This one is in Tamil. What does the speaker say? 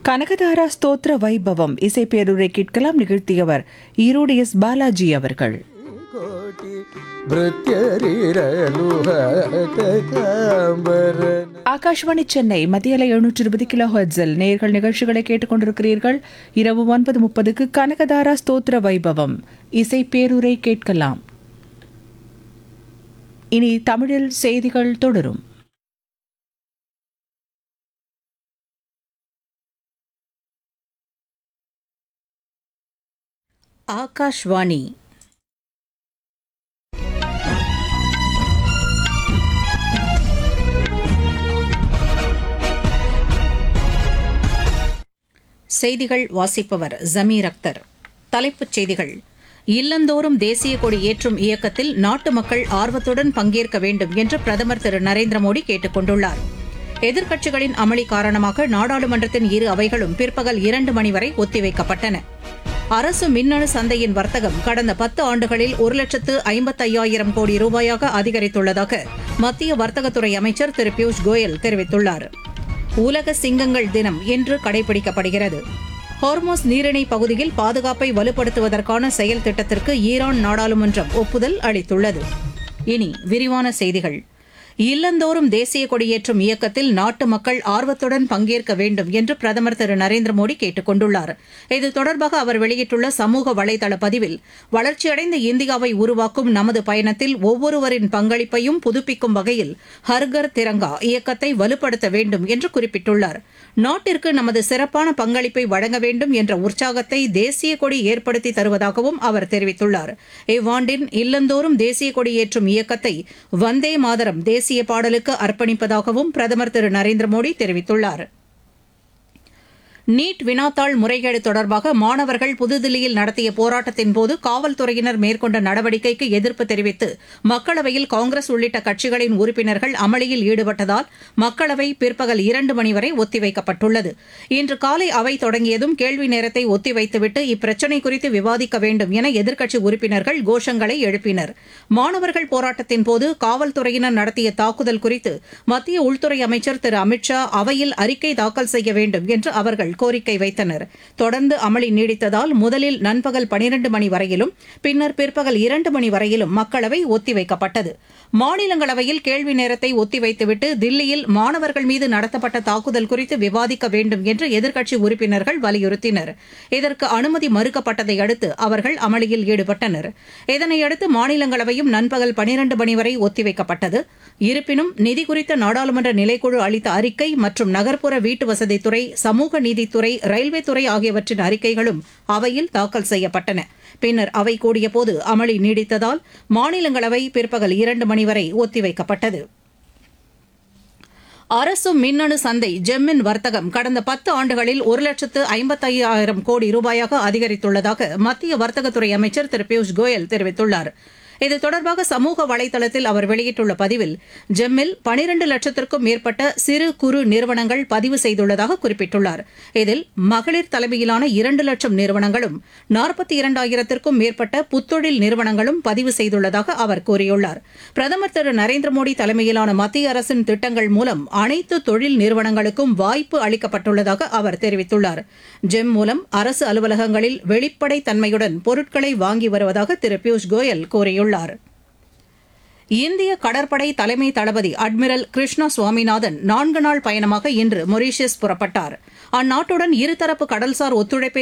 கனகதாரா ஸ்தோத்திர வைபவம் இசைப்பேருரை கேட்கலாம் நிகழ்த்தியவர் ஈரோடு எஸ் பாலாஜி அவர்கள் ಕೋಟಿ ಭೃತ್ಯರಿರಲು ಕಾಂಬರನ ஆகாஷ்வாணி சென்னை மத்திய அலை எழுநூற்று இருபது கிலோ ஹெர்ட்ஸில் நேர்கள் நிகழ்ச்சிகளை கேட்டுக்கொண்டிருக்கிறீர்கள் இரவு ஒன்பது முப்பதுக்கு கனகதாரா ஸ்தோத்திர வைபவம் இசை பேருரை கேட்கலாம் இனி தமிழில் செய்திகள் தொடரும் ஆகாஷ்வாணி செய்திகள் வாசிப்பவர் ஜமீர் அக்தர் தலைப்புச் செய்திகள் இல்லந்தோறும் தேசிய கொடி ஏற்றும் இயக்கத்தில் நாட்டு மக்கள் ஆர்வத்துடன் பங்கேற்க வேண்டும் என்று பிரதமர் திரு நரேந்திர மோடி கேட்டுக் கொண்டுள்ளார் எதிர்க்கட்சிகளின் அமளி காரணமாக நாடாளுமன்றத்தின் இரு அவைகளும் பிற்பகல் இரண்டு மணி வரை ஒத்திவைக்கப்பட்டன அரசு மின்னணு சந்தையின் வர்த்தகம் கடந்த பத்து ஆண்டுகளில் ஒரு லட்சத்து ஐம்பத்தையாயிரம் கோடி ரூபாயாக அதிகரித்துள்ளதாக மத்திய வர்த்தகத்துறை அமைச்சர் திரு பியூஷ் கோயல் தெரிவித்துள்ளார் உலக சிங்கங்கள் தினம் இன்று கடைபிடிக்கப்படுகிறது ஹார்மோஸ் நீரிணை பகுதியில் பாதுகாப்பை வலுப்படுத்துவதற்கான செயல் திட்டத்திற்கு ஈரான் நாடாளுமன்றம் ஒப்புதல் அளித்துள்ளது இனி விரிவான செய்திகள் இல்லந்தோறும் தேசிய கொடியேற்றும் இயக்கத்தில் நாட்டு மக்கள் ஆர்வத்துடன் பங்கேற்க வேண்டும் என்று பிரதமர் திரு நரேந்திர மோடி கேட்டுக் கொண்டுள்ளார் இது தொடர்பாக அவர் வெளியிட்டுள்ள சமூக வலைதள பதிவில் வளர்ச்சியடைந்த இந்தியாவை உருவாக்கும் நமது பயணத்தில் ஒவ்வொருவரின் பங்களிப்பையும் புதுப்பிக்கும் வகையில் ஹர்கர் திரங்கா இயக்கத்தை வலுப்படுத்த வேண்டும் என்று குறிப்பிட்டுள்ளார் நாட்டிற்கு நமது சிறப்பான பங்களிப்பை வழங்க வேண்டும் என்ற உற்சாகத்தை தேசிய கொடி ஏற்படுத்தி தருவதாகவும் அவர் தெரிவித்துள்ளார் இவ்வாண்டின் இல்லந்தோறும் தேசிய கொடி ஏற்றும் இயக்கத்தை வந்தே மாதரம் தேசிய பாடலுக்கு அர்ப்பணிப்பதாகவும் பிரதமர் திரு நரேந்திர மோடி தெரிவித்துள்ளார் நீட் வினாத்தாள் முறைகேடு தொடர்பாக மாணவர்கள் புதுதில்லியில் நடத்திய போராட்டத்தின் போது காவல்துறையினர் மேற்கொண்ட நடவடிக்கைக்கு எதிர்ப்பு தெரிவித்து மக்களவையில் காங்கிரஸ் உள்ளிட்ட கட்சிகளின் உறுப்பினர்கள் அமளியில் ஈடுபட்டதால் மக்களவை பிற்பகல் இரண்டு மணி வரை ஒத்திவைக்கப்பட்டுள்ளது இன்று காலை அவை தொடங்கியதும் கேள்வி நேரத்தை ஒத்திவைத்துவிட்டு இப்பிரச்சினை குறித்து விவாதிக்க வேண்டும் என எதிர்க்கட்சி உறுப்பினர்கள் கோஷங்களை எழுப்பினர் மாணவர்கள் போராட்டத்தின் போது காவல்துறையினர் நடத்திய தாக்குதல் குறித்து மத்திய உள்துறை அமைச்சர் திரு அமித் ஷா அவையில் அறிக்கை தாக்கல் செய்ய வேண்டும் என்று அவர்கள் கோரிக்கை வைத்தனர் தொடர்ந்து அமளி நீடித்ததால் முதலில் நண்பகல் பனிரண்டு மணி வரையிலும் பின்னர் பிற்பகல் இரண்டு மணி வரையிலும் மக்களவை ஒத்திவைக்கப்பட்டது மாநிலங்களவையில் கேள்வி நேரத்தை ஒத்திவைத்துவிட்டு தில்லியில் மாணவர்கள் மீது நடத்தப்பட்ட தாக்குதல் குறித்து விவாதிக்க வேண்டும் என்று எதிர்க்கட்சி உறுப்பினர்கள் வலியுறுத்தினர் இதற்கு அனுமதி மறுக்கப்பட்டதை அடுத்து அவர்கள் அமளியில் ஈடுபட்டனர் இதனையடுத்து மாநிலங்களவையும் நண்பகல் பனிரண்டு மணி வரை ஒத்திவைக்கப்பட்டது இருப்பினும் நிதி குறித்த நாடாளுமன்ற நிலைக்குழு அளித்த அறிக்கை மற்றும் நகர்ப்புற வீட்டு வசதித்துறை சமூக நீதித்துறை ரயில்வே துறை ஆகியவற்றின் அறிக்கைகளும் அவையில் தாக்கல் செய்யப்பட்டன பின்னர் அவை கூடியபோது அமளி நீடித்ததால் மாநிலங்களவை பிற்பகல் இரண்டு மணி வரை ஒத்திவைக்கப்பட்டது அரசு மின்னணு சந்தை ஜெம்மின் வர்த்தகம் கடந்த பத்து ஆண்டுகளில் ஒரு லட்சத்து ஐம்பத்தையாயிரம் கோடி ரூபாயாக அதிகரித்துள்ளதாக மத்திய வர்த்தகத்துறை அமைச்சர் திரு பியூஷ் கோயல் தெரிவித்துள்ளார் இது தொடர்பாக சமூக வலைதளத்தில் அவர் வெளியிட்டுள்ள பதிவில் ஜெம்மில் பனிரண்டு லட்சத்திற்கும் மேற்பட்ட சிறு குறு நிறுவனங்கள் பதிவு செய்துள்ளதாக குறிப்பிட்டுள்ளார் இதில் மகளிர் தலைமையிலான இரண்டு லட்சம் நிறுவனங்களும் நாற்பத்தி இரண்டாயிரத்திற்கும் மேற்பட்ட புத்தொழில் நிறுவனங்களும் பதிவு செய்துள்ளதாக அவர் கூறியுள்ளார் பிரதமர் திரு நரேந்திர மோடி தலைமையிலான மத்திய அரசின் திட்டங்கள் மூலம் அனைத்து தொழில் நிறுவனங்களுக்கும் வாய்ப்பு அளிக்கப்பட்டுள்ளதாக அவர் தெரிவித்துள்ளார் ஜெம் மூலம் அரசு அலுவலகங்களில் வெளிப்படை தன்மையுடன் பொருட்களை வாங்கி வருவதாக திரு பியூஷ் கோயல் கூறியுள்ளார் இந்திய கடற்படை தலைமை தளபதி அட்மிரல் கிருஷ்ணா சுவாமிநாதன் நான்கு நாள் பயணமாக இன்று மொரீஷியஸ் புறப்பட்டார் அந்நாட்டுடன் இருதரப்பு கடல்சார் ஒத்துழைப்பை